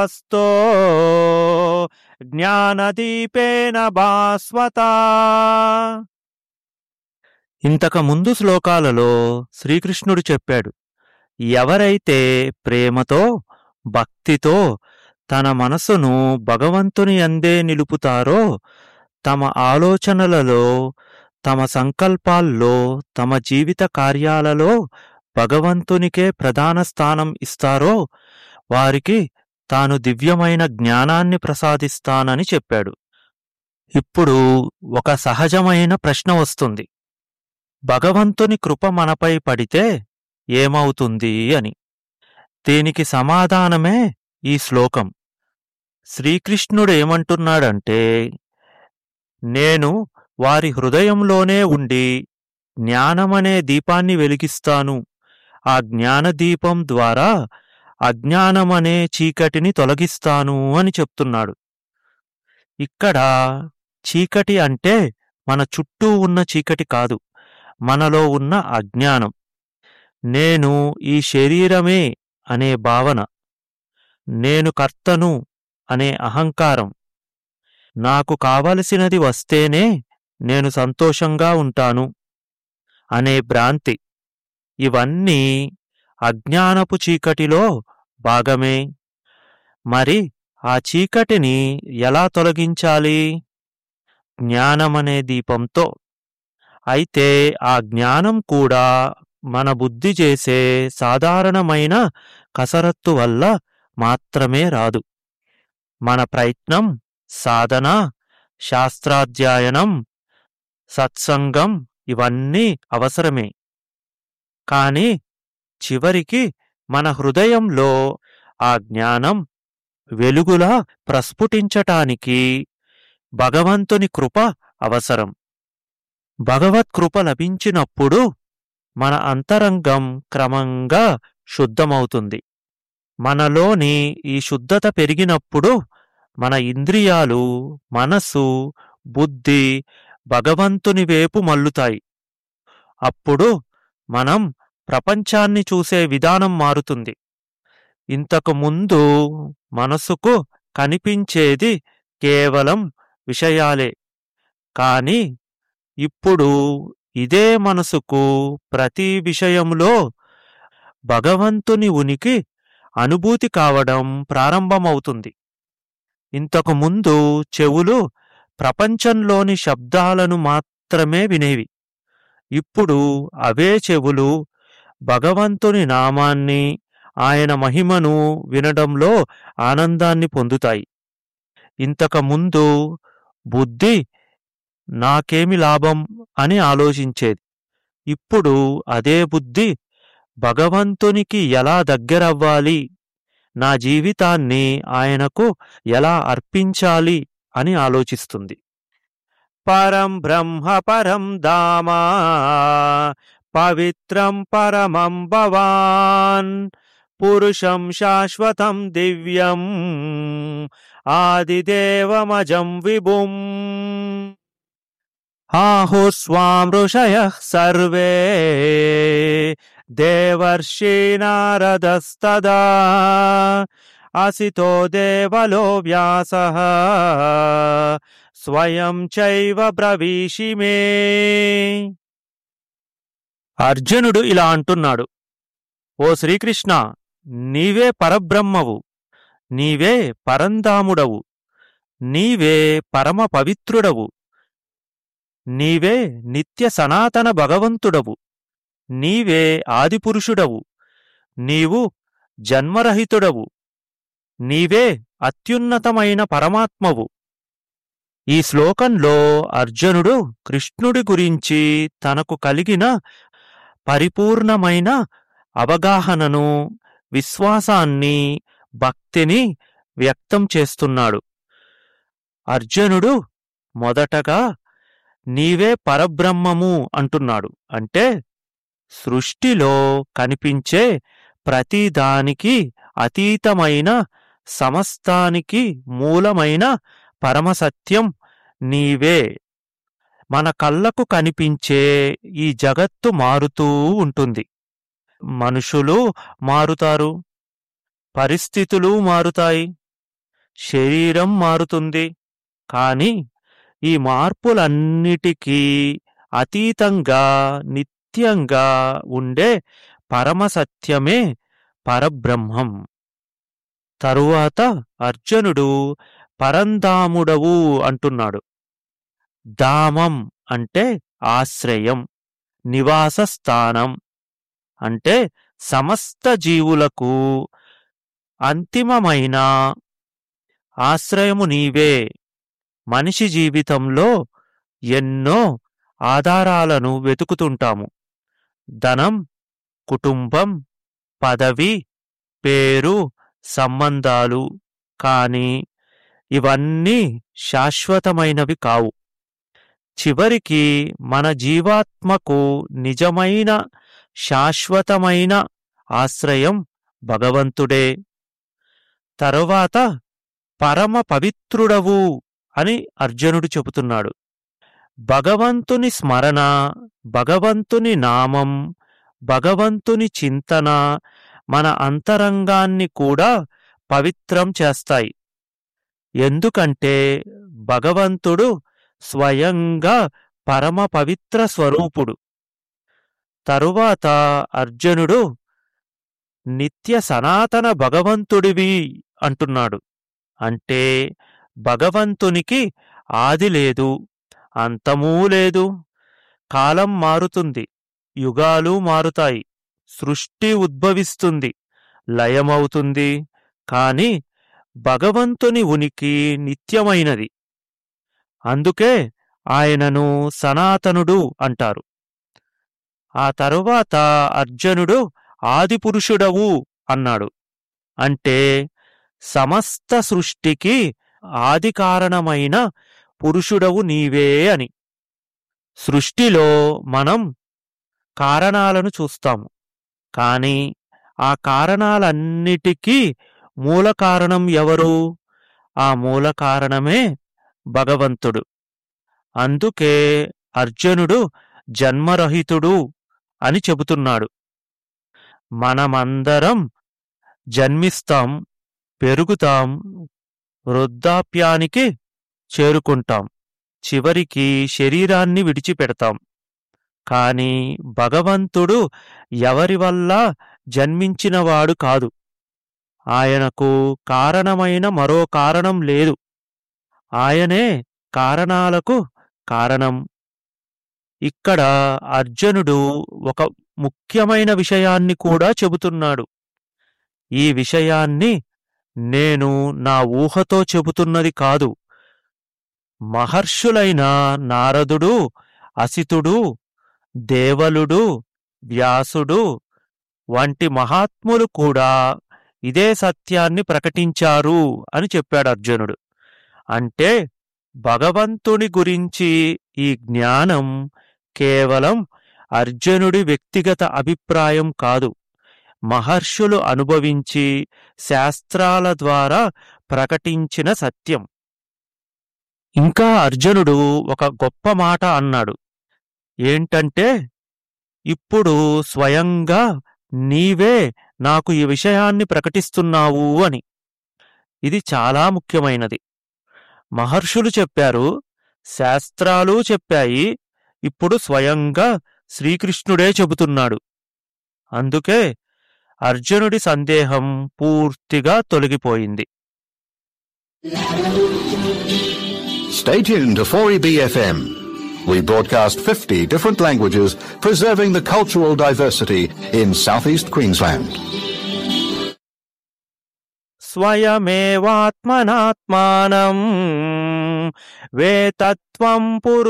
स्तो జ్ఞానదీపేన భాస్వత ఇంతకు ముందు శ్లోకాలలో శ్రీకృష్ణుడు చెప్పాడు ఎవరైతే ప్రేమతో భక్తితో తన మనసును భగవంతుని అందే నిలుపుతారో తమ ఆలోచనలలో తమ సంకల్పాల్లో తమ జీవిత కార్యాలలో భగవంతునికే ప్రధాన స్థానం ఇస్తారో వారికి తాను దివ్యమైన జ్ఞానాన్ని ప్రసాదిస్తానని చెప్పాడు ఇప్పుడు ఒక సహజమైన ప్రశ్న వస్తుంది భగవంతుని కృప మనపై పడితే ఏమవుతుంది అని దీనికి సమాధానమే ఈ శ్లోకం శ్రీకృష్ణుడేమంటున్నాడంటే నేను వారి హృదయంలోనే ఉండి జ్ఞానమనే దీపాన్ని వెలిగిస్తాను ఆ జ్ఞానదీపం ద్వారా అజ్ఞానమనే చీకటిని తొలగిస్తాను అని చెప్తున్నాడు ఇక్కడ చీకటి అంటే మన చుట్టూ ఉన్న చీకటి కాదు మనలో ఉన్న అజ్ఞానం నేను ఈ శరీరమే అనే భావన నేను కర్తను అనే అహంకారం నాకు కావలసినది వస్తేనే నేను సంతోషంగా ఉంటాను అనే భ్రాంతి ఇవన్నీ అజ్ఞానపు చీకటిలో భాగమే మరి ఆ చీకటిని ఎలా తొలగించాలి జ్ఞానమనే దీపంతో అయితే ఆ జ్ఞానం కూడా మన బుద్ధి చేసే సాధారణమైన కసరత్తు వల్ల మాత్రమే రాదు మన ప్రయత్నం సాధన శాస్త్రాధ్యయనం సత్సంగం ఇవన్నీ అవసరమే కాని చివరికి మన హృదయంలో ఆ జ్ఞానం వెలుగులా ప్రస్ఫుటించటానికి భగవంతుని కృప అవసరం భగవత్కృప లభించినప్పుడు మన అంతరంగం క్రమంగా శుద్ధమవుతుంది మనలోని ఈ శుద్ధత పెరిగినప్పుడు మన ఇంద్రియాలు మనస్సు బుద్ధి భగవంతుని వైపు మల్లుతాయి అప్పుడు మనం ప్రపంచాన్ని చూసే విధానం మారుతుంది ఇంతకు ముందు మనసుకు కనిపించేది కేవలం విషయాలే కాని ఇప్పుడు ఇదే మనసుకు ప్రతి విషయంలో భగవంతుని ఉనికి అనుభూతి కావడం ప్రారంభమవుతుంది ఇంతకు ముందు చెవులు ప్రపంచంలోని శబ్దాలను మాత్రమే వినేవి ఇప్పుడు అవే చెవులు భగవంతుని నామాన్ని ఆయన మహిమను వినడంలో ఆనందాన్ని పొందుతాయి ఇంతకు ముందు బుద్ధి నాకేమి లాభం అని ఆలోచించేది ఇప్పుడు అదే బుద్ధి భగవంతునికి ఎలా దగ్గరవ్వాలి నా జీవితాన్ని ఆయనకు ఎలా అర్పించాలి అని ఆలోచిస్తుంది పరం బ్రహ్మ పరం దామా పవిత్రం పరమం భవాన్ పురుషం శాశ్వతం దివ్యం ఆదిదేవమజం విభుం ఆహుస్వాం ఋషయः సర్వే దేవర్షి నారదస్తదా అసితో దేవలో వ్యాసః స్వయం చైవ బ్రవీషి మే అర్జునుడు ఇలా అంటున్నాడు ఓ శ్రీకృష్ణ నీవే పరబ్రహ్మవు నీవే పరంధాముడవు నీవే పరమ పవిత్రుడవు నీవే నిత్య సనాతన భగవంతుడవు నీవే ఆదిపురుషుడవు నీవు జన్మరహితుడవు నీవే అత్యున్నతమైన పరమాత్మవు ఈ శ్లోకంలో అర్జునుడు కృష్ణుడి గురించి తనకు కలిగిన పరిపూర్ణమైన అవగాహనను విశ్వాసాన్ని భక్తిని వ్యక్తం చేస్తున్నాడు అర్జునుడు మొదటగా నీవే పరబ్రహ్మము అంటున్నాడు అంటే సృష్టిలో కనిపించే ప్రతిదానికి అతీతమైన సమస్తానికి మూలమైన పరమసత్యం నీవే మన కళ్ళకు కనిపించే ఈ జగత్తు మారుతూ ఉంటుంది మనుషులు మారుతారు పరిస్థితులు మారుతాయి శరీరం మారుతుంది కాని ఈ మార్పులన్నిటికీ అతీతంగా నిత్యంగా ఉండే పరమసత్యమే పరబ్రహ్మం తరువాత అర్జునుడు పరంధాముడవు అంటున్నాడు ధామం అంటే ఆశ్రయం నివాస స్థానం అంటే సమస్త జీవులకు అంతిమమైన ఆశ్రయము నీవే మనిషి జీవితంలో ఎన్నో ఆధారాలను వెతుకుతుంటాము ధనం కుటుంబం పదవి పేరు సంబంధాలు కాని ఇవన్నీ శాశ్వతమైనవి కావు చివరికి మన జీవాత్మకు నిజమైన శాశ్వతమైన ఆశ్రయం భగవంతుడే తరువాత పరమ పవిత్రుడవు అని అర్జునుడు చెబుతున్నాడు భగవంతుని స్మరణ భగవంతుని నామం భగవంతుని చింతన మన అంతరంగాన్ని కూడా పవిత్రం చేస్తాయి ఎందుకంటే భగవంతుడు స్వయంగా పరమ పవిత్ర స్వరూపుడు తరువాత అర్జునుడు నిత్య సనాతన భగవంతుడివి అంటున్నాడు అంటే భగవంతునికి ఆది లేదు అంతమూ లేదు కాలం మారుతుంది యుగాలు మారుతాయి సృష్టి ఉద్భవిస్తుంది లయమవుతుంది కాని భగవంతుని ఉనికి నిత్యమైనది అందుకే ఆయనను సనాతనుడు అంటారు ఆ తరువాత అర్జునుడు ఆదిపురుషుడవు అన్నాడు అంటే సమస్త సృష్టికి ఆది కారణమైన పురుషుడవు నీవే అని సృష్టిలో మనం కారణాలను చూస్తాము కాని ఆ కారణాలన్నిటికీ మూల కారణం ఎవరు ఆ మూల కారణమే భగవంతుడు అందుకే అర్జునుడు జన్మరహితుడు అని చెబుతున్నాడు మనమందరం జన్మిస్తాం పెరుగుతాం వృద్ధాప్యానికి చేరుకుంటాం చివరికి శరీరాన్ని విడిచిపెడతాం కాని భగవంతుడు ఎవరి వల్ల జన్మించినవాడు కాదు ఆయనకు కారణమైన మరో కారణం లేదు ఆయనే కారణాలకు కారణం ఇక్కడ అర్జునుడు ఒక ముఖ్యమైన విషయాన్ని కూడా చెబుతున్నాడు ఈ విషయాన్ని నేను నా ఊహతో చెబుతున్నది కాదు మహర్షులైన నారదుడు అసితుడు దేవలుడు వ్యాసుడు వంటి మహాత్ములు కూడా ఇదే సత్యాన్ని ప్రకటించారు అని చెప్పాడు అర్జునుడు అంటే భగవంతుని గురించి ఈ జ్ఞానం కేవలం అర్జునుడి వ్యక్తిగత అభిప్రాయం కాదు మహర్షులు అనుభవించి శాస్త్రాల ద్వారా ప్రకటించిన సత్యం ఇంకా అర్జునుడు ఒక గొప్ప మాట అన్నాడు ఏంటంటే ఇప్పుడు స్వయంగా నీవే నాకు ఈ విషయాన్ని ప్రకటిస్తున్నావు అని ఇది చాలా ముఖ్యమైనది మహర్షులు చెప్పారు శాస్త్రాలు చెప్పాయి ఇప్పుడు స్వయంగా శ్రీకృష్ణుడే చెబుతున్నాడు అందుకే అర్జునుడి సందేహం పూర్తిగా తొలగిపోయింది Stay tuned to 4EBFM. We broadcast 50 different languages, preserving the cultural diversity in southeast Queensland. స్వయమేవాత్మనాత్మానం వేతత్వం పురు